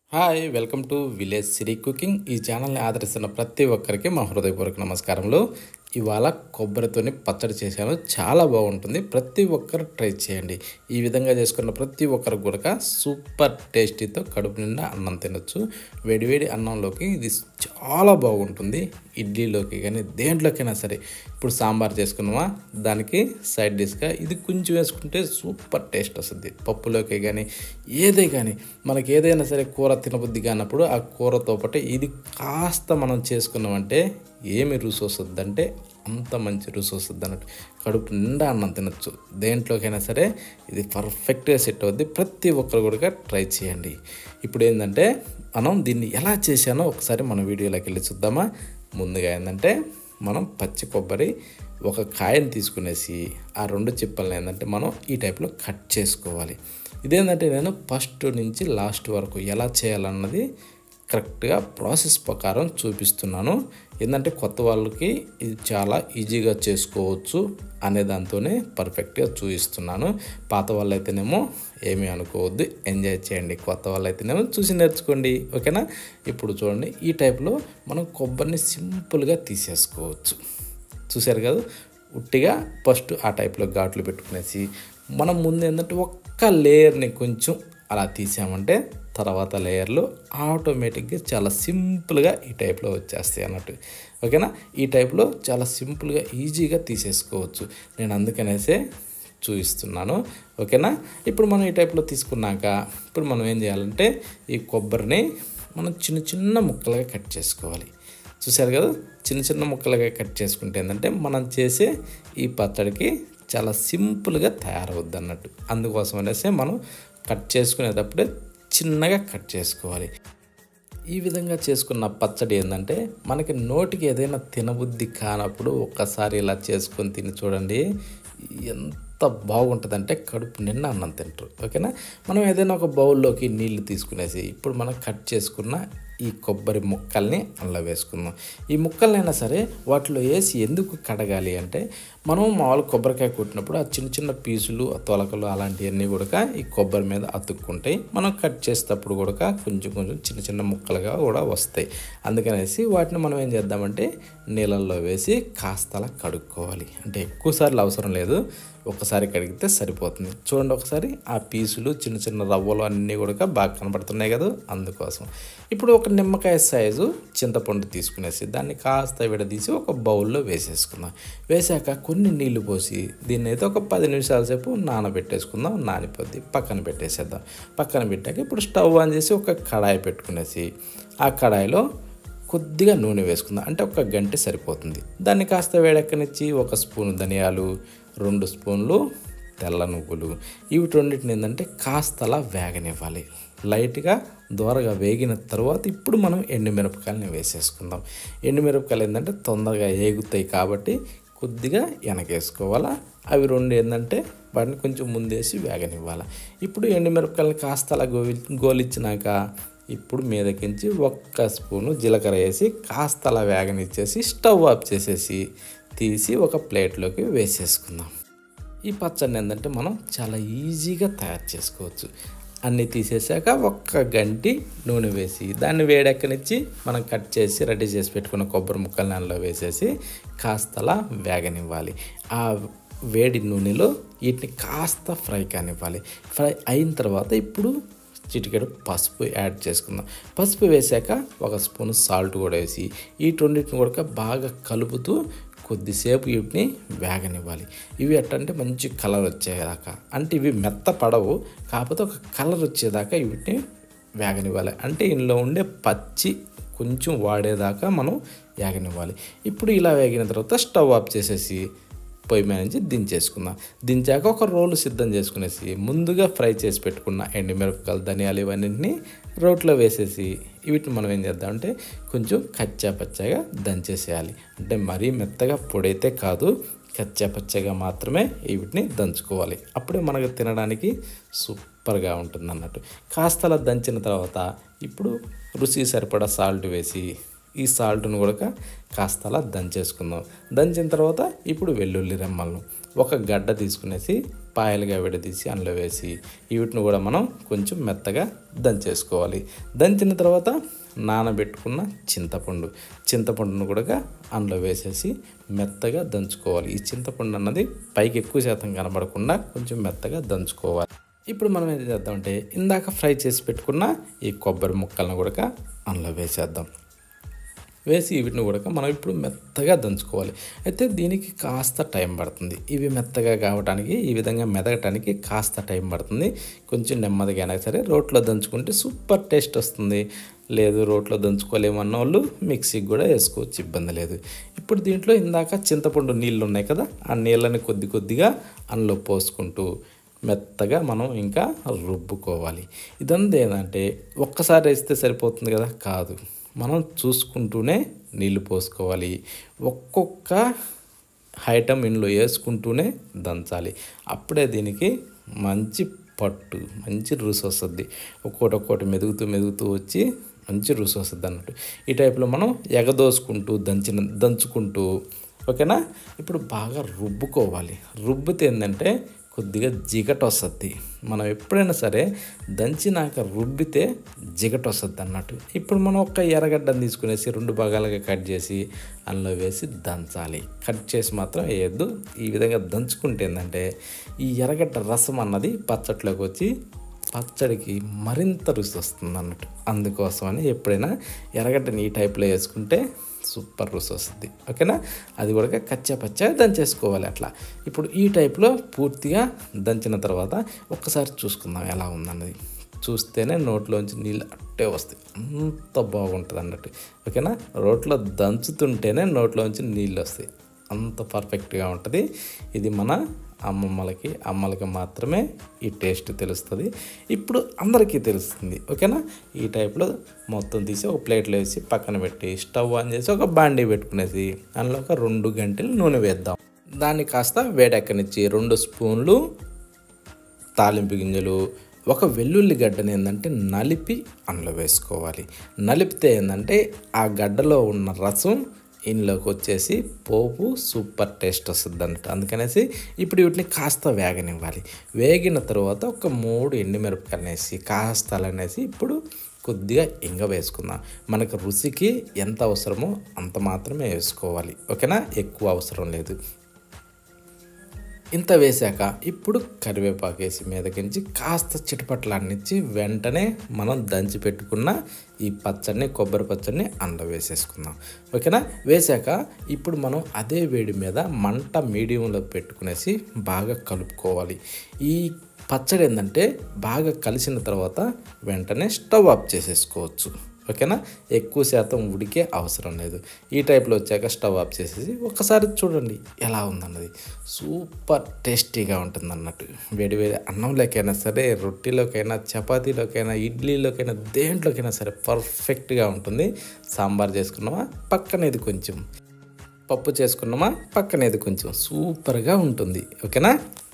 hi welcome to village సిరీ cooking ఈ ఛానల్ని ఆదరిస్తున్న ప్రతి ఒక్కరికి మా హృదయపూర్వక నమస్కారములు ఇవాళ కొబ్బరితోని పచ్చడి చేశాను చాలా బాగుంటుంది ప్రతి ఒక్కరు ట్రై చేయండి ఈ విధంగా చేసుకున్న ప్రతి ఒక్కరు కూడా సూపర్ టేస్టీతో కడుపు నిండా అన్నం తినొచ్చు వేడివేడి అన్నంలోకి ఇది చాలా బాగుంటుంది ఇడ్లీలోకి కానీ దేంట్లోకైనా సరే ఇప్పుడు సాంబార్ చేసుకున్నామా దానికి సైడ్ డిష్గా ఇది కొంచెం వేసుకుంటే సూపర్ టేస్ట్ వస్తుంది పప్పులోకి కానీ ఏదే కానీ మనకి ఏదైనా సరే కూర తినబుద్ధి కానప్పుడు ఆ కూరతో పాటు ఇది కాస్త మనం చేసుకున్నామంటే ఏమి రుచి వస్తుంది అంటే అంత మంచి రుచి వస్తుంది అన్నట్టు కడుపు నిండా అన్నం తినచ్చు దేంట్లోకైనా సరే ఇది పర్ఫెక్ట్గా సెట్ అవుద్ది ప్రతి ఒక్కరు కూడా ట్రై చేయండి ఇప్పుడు ఏంటంటే మనం దీన్ని ఎలా చేశానో ఒకసారి మన వీడియోలోకి వెళ్ళి చూద్దామా ముందుగా ఏంటంటే మనం పచ్చి కొబ్బరి ఒక కాయని తీసుకునేసి ఆ రెండు చిప్పల్ని ఏంటంటే మనం ఈ టైప్లో కట్ చేసుకోవాలి ఇదేంటంటే నేను ఫస్ట్ నుంచి లాస్ట్ వరకు ఎలా చేయాలన్నది కరెక్ట్గా ప్రాసెస్ ప్రకారం చూపిస్తున్నాను ఏంటంటే కొత్త వాళ్ళకి ఇది చాలా ఈజీగా చేసుకోవచ్చు అనే దాంతోనే పర్ఫెక్ట్గా చూపిస్తున్నాను పాత వాళ్ళైతేనేమో ఏమీ అనుకోవద్దు ఎంజాయ్ చేయండి కొత్త వాళ్ళైతేనేమో చూసి నేర్చుకోండి ఓకేనా ఇప్పుడు చూడండి ఈ టైప్లో మనం కొబ్బరిని సింపుల్గా తీసేసుకోవచ్చు చూశారు కదా ఉట్టిగా ఫస్ట్ ఆ టైప్లో ఘాట్లు పెట్టుకునేసి మనం ముందు ఏంటంటే ఒక్క లేయర్ని కొంచెం అలా తీసామంటే తర్వాత లేయర్లు ఆటోమేటిక్గా చాలా సింపుల్గా ఈ టైప్లో వచ్చేస్తాయి అన్నట్టు ఓకేనా ఈ టైప్లో చాలా సింపుల్గా ఈజీగా తీసేసుకోవచ్చు నేను అందుకనేసే చూపిస్తున్నాను ఓకేనా ఇప్పుడు మనం ఈ టైప్లో తీసుకున్నాక ఇప్పుడు మనం ఏం చేయాలంటే ఈ కొబ్బరిని మనం చిన్న చిన్న ముక్కలుగా కట్ చేసుకోవాలి చూసారు కదా చిన్న చిన్న ముక్కలుగా కట్ చేసుకుంటే ఏంటంటే మనం చేసే ఈ పచ్చడికి చాలా సింపుల్గా తయారవుద్ది అన్నట్టు అందుకోసం అనేసి మనం కట్ చేసుకునేటప్పుడే చిన్నగా కట్ చేసుకోవాలి ఈ విధంగా చేసుకున్న పచ్చడి ఏంటంటే మనకి నోటికి ఏదైనా తినబుద్ధి కానప్పుడు ఒక్కసారి ఇలా చేసుకొని తిని చూడండి ఎంత బాగుంటుందంటే కడుపు నిండా అన్నం తింటారు ఓకేనా మనం ఏదైనా ఒక బౌల్లోకి నీళ్లు తీసుకునేసి ఇప్పుడు మనం కట్ చేసుకున్న ఈ కొబ్బరి ముక్కల్ని అందులో వేసుకుందాం ఈ ముక్కలనైనా సరే వాటిలో వేసి ఎందుకు కడగాలి అంటే మనం మామూలు కొబ్బరికాయ కొట్టినప్పుడు ఆ చిన్న చిన్న పీసులు తొలకలు అలాంటివన్నీ కూడా ఈ కొబ్బరి మీద అతుక్కుంటాయి మనం కట్ చేసేటప్పుడు కూడా కొంచెం కొంచెం చిన్న చిన్న ముక్కలుగా కూడా వస్తాయి అందుకనేసి వాటిని మనం ఏం చేద్దామంటే నీళ్ళల్లో వేసి కాస్తలా కడుక్కోవాలి అంటే ఎక్కువసార్లు అవసరం లేదు ఒకసారి కడిగితే సరిపోతుంది చూడండి ఒకసారి ఆ పీసులు చిన్న చిన్న రవ్వలు అన్నీ కూడా బాగా కనబడుతున్నాయి కదా అందుకోసం ఇప్పుడు ఒక నిమ్మకాయ సైజు చింతపండు తీసుకునేసి దాన్ని కాస్త విడదీసి ఒక బౌల్లో వేసేసుకుందాం వేసాక కొన్ని నీళ్లు పోసి దీన్ని అయితే ఒక పది నిమిషాల సేపు నానబెట్టేసుకుందాం నానిపోద్ది పక్కన పెట్టేసేద్దాం పక్కన పెట్టాక ఇప్పుడు స్టవ్ ఆన్ చేసి ఒక కడాయి పెట్టుకునేసి ఆ కడాయిలో కొద్దిగా నూనె వేసుకుందాం అంటే ఒక గంట సరిపోతుంది దాన్ని కాస్త వేడెక్కనిచ్చి ఒక స్పూన్ ధనియాలు రెండు స్పూన్లు తెల్ల నువ్వులు ఇవి రెండింటిని ఏంటంటే కాస్తలా వేగనివ్వాలి లైట్గా దోరగా వేగిన తర్వాత ఇప్పుడు మనం ఎండుమిరపకాయలని వేసేసుకుందాం ఎండుమిరపకాయలు ఏంటంటే తొందరగా ఏగుతాయి కాబట్టి కొద్దిగా వెనకేసుకోవాలా అవి రెండు ఏంటంటే వాటిని కొంచెం ముందేసి వేగనివ్వాలి ఇప్పుడు ఎండుమిరపకాయలు కాస్త అలా గోవి గోలిచ్చినాక ఇప్పుడు మీదకించి ఒక్క స్పూను జీలకర్ర వేసి కాస్త అలా వేగనిచ్చేసి స్టవ్ ఆఫ్ చేసేసి తీసి ఒక ప్లేట్లోకి వేసేసుకుందాం ఈ పచ్చడిని ఏంటంటే మనం చాలా ఈజీగా తయారు చేసుకోవచ్చు అన్నీ తీసేసాక ఒక్క గంటి నూనె వేసి దాన్ని వేడెక్కనిచ్చి మనం కట్ చేసి రెడీ చేసి పెట్టుకున్న కొబ్బరి ముక్కల్ని అందులో వేసేసి కాస్తలా వేగనివ్వాలి ఆ వేడి నూనెలో వీటిని కాస్త ఫ్రై కానివ్వాలి ఫ్రై అయిన తర్వాత ఇప్పుడు చిటికెడు పసుపు యాడ్ చేసుకుందాం పసుపు వేసాక ఒక స్పూన్ సాల్ట్ కూడా వేసి ఈ రెండింటిని కూడా బాగా కలుపుతూ కొద్దిసేపు వీటిని వేగనివ్వాలి ఇవి ఎట్టంటే మంచి కలర్ వచ్చేదాకా అంటే ఇవి మెత్త పడవు కాకపోతే ఒక కలర్ వచ్చేదాకా వీటిని వేగనివ్వాలి అంటే ఇందులో ఉండే పచ్చి కొంచెం వాడేదాకా మనం వేగనివ్వాలి ఇప్పుడు ఇలా వేగిన తర్వాత స్టవ్ ఆఫ్ చేసేసి పొయ్యి మీద నుంచి దించేసుకుందాం దించాక ఒక రోలు సిద్ధం చేసుకునేసి ముందుగా ఫ్రై చేసి పెట్టుకున్న ఎండుమిరపకాయలు ధనియాలు ఇవన్నింటినీ రోట్లో వేసేసి వీటిని మనం ఏం చేద్దామంటే కొంచెం కచ్చా పచ్చగా దంచేసేయాలి అంటే మరీ మెత్తగా పొడైతే కాదు కచ్చా పచ్చగా మాత్రమే వీటిని దంచుకోవాలి అప్పుడే మనకు తినడానికి సూపర్గా ఉంటుంది అన్నట్టు కాస్తలా దంచిన తర్వాత ఇప్పుడు రుచి సరిపడా సాల్ట్ వేసి ఈ సాల్ట్ను కూడా కాస్త అలా దంచేసుకుందాం దంచిన తర్వాత ఇప్పుడు వెల్లుల్లి రెమ్మలను ఒక గడ్డ తీసుకునేసి పాయలుగా విడదీసి అందులో వేసి వీటిని కూడా మనం కొంచెం మెత్తగా దంచేసుకోవాలి దంచిన తర్వాత నానబెట్టుకున్న చింతపండు చింతపండును కూడా అందులో వేసేసి మెత్తగా దంచుకోవాలి ఈ చింతపండు అన్నది పైకి ఎక్కువ శాతం కనబడకుండా కొంచెం మెత్తగా దంచుకోవాలి ఇప్పుడు మనం ఏం చేద్దామంటే ఇందాక ఫ్రై చేసి పెట్టుకున్న ఈ కొబ్బరి ముక్కలను కూడా అందులో వేసేద్దాం వేసి వీటిని కూడా మనం ఇప్పుడు మెత్తగా దంచుకోవాలి అయితే దీనికి కాస్త టైం పడుతుంది ఇవి మెత్తగా కావడానికి ఈ విధంగా మెదగటానికి కాస్త టైం పడుతుంది కొంచెం నెమ్మదిగా అయినా సరే రోట్లో దంచుకుంటే సూపర్ టేస్ట్ వస్తుంది లేదు రోట్లో దంచుకోలేమన్న వాళ్ళు మిక్సీకి కూడా వేసుకోవచ్చు ఇబ్బంది లేదు ఇప్పుడు దీంట్లో ఇందాక చింతపండు నీళ్ళు ఉన్నాయి కదా ఆ నీళ్ళని కొద్ది కొద్దిగా అందులో పోసుకుంటూ మెత్తగా మనం ఇంకా రుబ్బుకోవాలి ఇదంతా ఏంటంటే ఒక్కసారి వేస్తే సరిపోతుంది కదా కాదు మనం చూసుకుంటూనే నీళ్ళు పోసుకోవాలి ఒక్కొక్క ఐటమ్ ఇందులో వేసుకుంటూనే దంచాలి అప్పుడే దీనికి మంచి పట్టు మంచి రుచి వస్తుంది ఒక్కోటి ఒక్కోటి మెదుగుతూ మెదుగుతూ వచ్చి మంచి రుచి వస్తుంది అన్నట్టు ఈ టైప్లో మనం ఎగదోసుకుంటూ దంచిన దంచుకుంటూ ఓకేనా ఇప్పుడు బాగా రుబ్బుకోవాలి రుబ్బితే ఏంటంటే కొద్దిగా జిగట వస్తుంది మనం ఎప్పుడైనా సరే దంచినాక రుబ్బితే జిగట వస్తుంది అన్నట్టు ఇప్పుడు మనం ఒక్క ఎర్రగడ్డను తీసుకునేసి రెండు భాగాలుగా కట్ చేసి అందులో వేసి దంచాలి కట్ చేసి మాత్రం వేయద్దు ఈ విధంగా దంచుకుంటే ఏంటంటే ఈ ఎర్రగడ్డ రసం అన్నది పచ్చట్లోకి వచ్చి పచ్చడికి మరింత రుచి వస్తుంది అన్నట్టు అందుకోసమని ఎప్పుడైనా ఎర్రగడ్డని ఈ టైప్లో వేసుకుంటే సూపర్ రుచి వస్తుంది ఓకేనా అది కూడా కచ్చా పచ్చా దంచేసుకోవాలి అట్లా ఇప్పుడు ఈ టైప్లో పూర్తిగా దంచిన తర్వాత ఒక్కసారి చూసుకుందాం ఎలా ఉందన్నది చూస్తేనే నోట్లోంచి నీళ్ళు అట్టే వస్తాయి అంత బాగుంటుంది అన్నట్టు ఓకేనా రోట్లో దంచుతుంటేనే నోట్లోంచి నీళ్ళు వస్తాయి అంత పర్ఫెక్ట్గా ఉంటుంది ఇది మన అమ్మమ్మలకి అమ్మలకి మాత్రమే ఈ టేస్ట్ తెలుస్తుంది ఇప్పుడు అందరికీ తెలుస్తుంది ఓకేనా ఈ టైప్లో మొత్తం తీసి ఒక ప్లేట్లో వేసి పక్కన పెట్టి స్టవ్ ఆన్ చేసి ఒక బాండీ పెట్టుకునేసి అందులో ఒక రెండు గంటలు నూనె వేద్దాం దాన్ని కాస్త వేడెక్కనిచ్చి రెండు స్పూన్లు తాలింపు గింజలు ఒక వెల్లుల్లి గడ్డని ఏంటంటే నలిపి అందులో వేసుకోవాలి నలిపితే ఏంటంటే ఆ గడ్డలో ఉన్న రసం ఇందులోకి వచ్చేసి పోపు సూపర్ టేస్ట్ వస్తుంది అన్నట్టు అందుకనేసి ఇప్పుడు వీటిని కాస్త వేగనివ్వాలి వేగిన తర్వాత ఒక మూడు ఎండుమిరపకాయలు వేసి కాస్త అలానేసి ఇప్పుడు కొద్దిగా ఇంగ వేసుకుందాం మనకు రుచికి ఎంత అవసరమో అంత మాత్రమే వేసుకోవాలి ఓకేనా ఎక్కువ అవసరం లేదు ఇంత వేసాక ఇప్పుడు కరివేపాకు వేసి మీదకించి కాస్త చిటపట్లాన్నిచ్చి వెంటనే మనం దంచి పెట్టుకున్న ఈ పచ్చడిని కొబ్బరి పచ్చడిని అందులో వేసేసుకుందాం ఓకేనా వేసాక ఇప్పుడు మనం అదే వేడి మీద మంట మీడియంలో పెట్టుకునేసి బాగా కలుపుకోవాలి ఈ పచ్చడి ఏంటంటే బాగా కలిసిన తర్వాత వెంటనే స్టవ్ ఆఫ్ చేసేసుకోవచ్చు ఓకేనా ఎక్కువ శాతం ఉడికే అవసరం లేదు ఈ టైప్లో వచ్చాక స్టవ్ ఆఫ్ చేసేసి ఒకసారి చూడండి ఎలా ఉందన్నది సూపర్ టేస్టీగా ఉంటుంది అన్నట్టు వేడి వేడి అన్నంలోకైనా సరే రొట్టెలోకైనా చపాతీలోకైనా ఇడ్లీలోకైనా దేంట్లోకైనా సరే పర్ఫెక్ట్గా ఉంటుంది సాంబార్ చేసుకున్నామా పక్కనేది కొంచెం పప్పు చేసుకున్నామా పక్కనేది కొంచెం సూపర్గా ఉంటుంది ఓకేనా